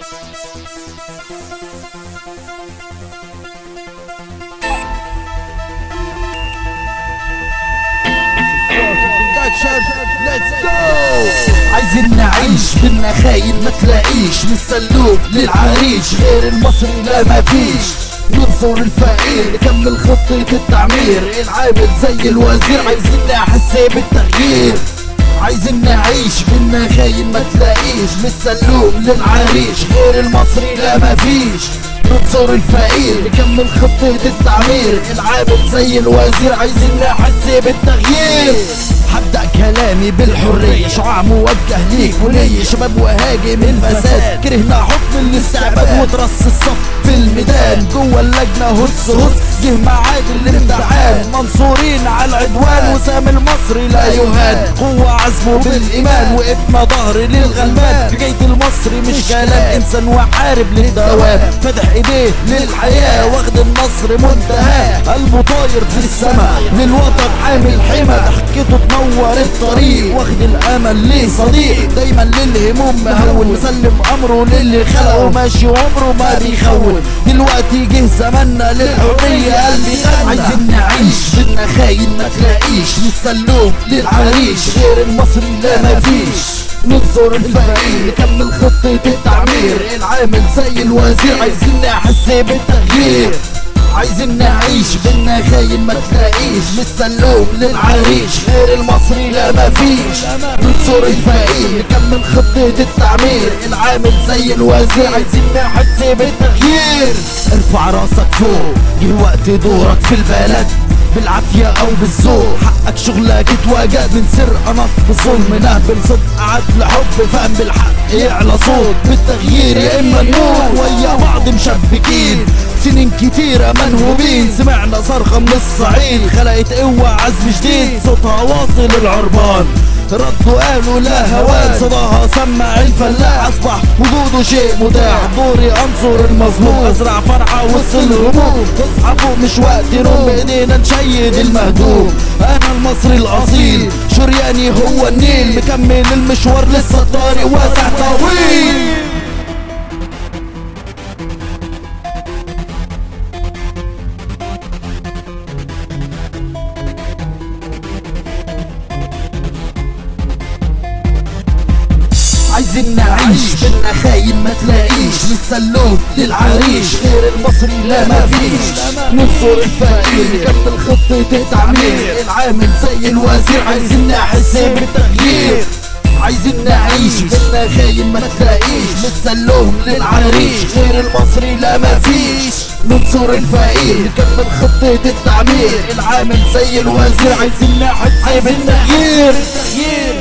عايزين نعيش بدنا خاين ما تلاقيش للسلوك للعريش غير المصري لا ما فيش ننصر الفقير نكمل خطة التعمير العامل زي الوزير عايزين نحس بالتغيير عايزين نعيش بدنا خاين ما تلاقيش للسلوك للعريش غير المصري لا ما فيش ننصر الفقير نكمل خطة التعمير العامل زي الوزير عايزين نحس بالتغيير هبدأ كلامي بالحرية شعاع موجه ليك ولي شباب وهاجم الفساد كرهنا حكم الاستعباد وترص الصف في الميدان جوه اللجنة هس هس جه معاد الامتحان منصورين على العدوان وسام المصري لا يهان قوة عزمه بالإيمان وقفنا ظهري للغلبان حكاية المصري مش كلام إنسان وحارب للدوام فتح إيديه للحياة واخد النصر منتهى قلبه طاير في السماء للوطن عامل حمى ضحكته تنور الطريق واخد الأمل ليه صديق دايما للهموم مهون مسلم أمره للي خلقه ماشي وعمره ما بيخون دلوقتي جه زماننا للحرية قلبي غنى عايزين نعيش بدنا خاين ما تلاقيش للسلوك للعريش غير المصري لا مفيش ننصر الفقير نكمل خطة التعمير العامل زي الوزير عايزين نحس بالتغيير عايزين نعيش بدنا خاين ما تلاقيش للسلوم للعريش غير المصري لا مفيش ننصر الفقير نكمل خطة التعمير العامل زي الوزير عايزين نحس بالتغيير ارفع راسك فوق جه وقت دورك في البلد بالعافية او بالذوق حقك شغلك اتواجد من سرقة نصب ظلم نهبل صدق عدل حب فهم بالحق يعلى صوت بالتغيير يا اما نموت ويا بعض مشبكين سنين كتيرة منهوبين سمعنا صرخة من الصعيد خلقت قوة عزم جديد صوتها واصل العربان ردوا قالوا لا هوان صداها سمع الفلاح اصبح وجوده شيء متاح دوري انصر المظلوم ازرع فرحة وسط الهموم اصحى فوق مش وقت نوم بايدينا نشيد المهدوم انا المصري الاصيل شرياني هو النيل مكمل المشوار لسه الطريق واسع طويل عايزين نعيش بدنا خاين ما تلاقيش للسلوك للعريش غير المصري لا ما فيش ننصر الفقير نكمل خطة التعمير العامل زي الوزير عايزين نحس بالتغيير عايزين نعيش بدنا خاين ما تلاقيش للسلوم للعريش غير المصري لا ما فيش ننصر الفقير نكمل خطة التعمير العامل زي الوزير عايزين نحس بالتغيير